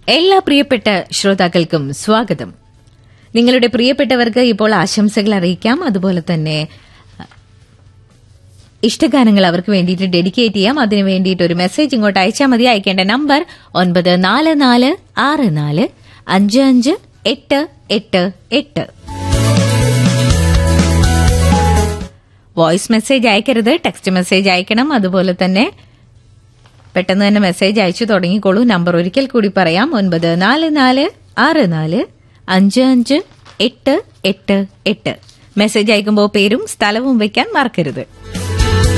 എല്ലാ പ്രിയപ്പെട്ട ശ്രോതാക്കൾക്കും സ്വാഗതം നിങ്ങളുടെ പ്രിയപ്പെട്ടവർക്ക് ഇപ്പോൾ ആശംസകൾ അറിയിക്കാം അതുപോലെ തന്നെ ഇഷ്ടഗാനങ്ങൾ അവർക്ക് വേണ്ടിയിട്ട് ഡെഡിക്കേറ്റ് ചെയ്യാം അതിന് വേണ്ടിയിട്ട് ഒരു മെസ്സേജ് ഇങ്ങോട്ട് അയച്ചാൽ മതി അയക്കേണ്ട നമ്പർ ഒൻപത് നാല് നാല് ആറ് നാല് അഞ്ച് അഞ്ച് എട്ട് എട്ട് എട്ട് വോയിസ് മെസ്സേജ് അയക്കരുത് ടെക്സ്റ്റ് മെസ്സേജ് അയക്കണം അതുപോലെ തന്നെ പെട്ടെന്ന് തന്നെ മെസ്സേജ് അയച്ചു തുടങ്ങിക്കോളൂ നമ്പർ ഒരിക്കൽ കൂടി പറയാം ഒൻപത് നാല് നാല് ആറ് നാല് അഞ്ച് അഞ്ച് എട്ട് എട്ട് എട്ട് മെസ്സേജ് അയക്കുമ്പോൾ പേരും സ്ഥലവും വെക്കാൻ മറക്കരുത്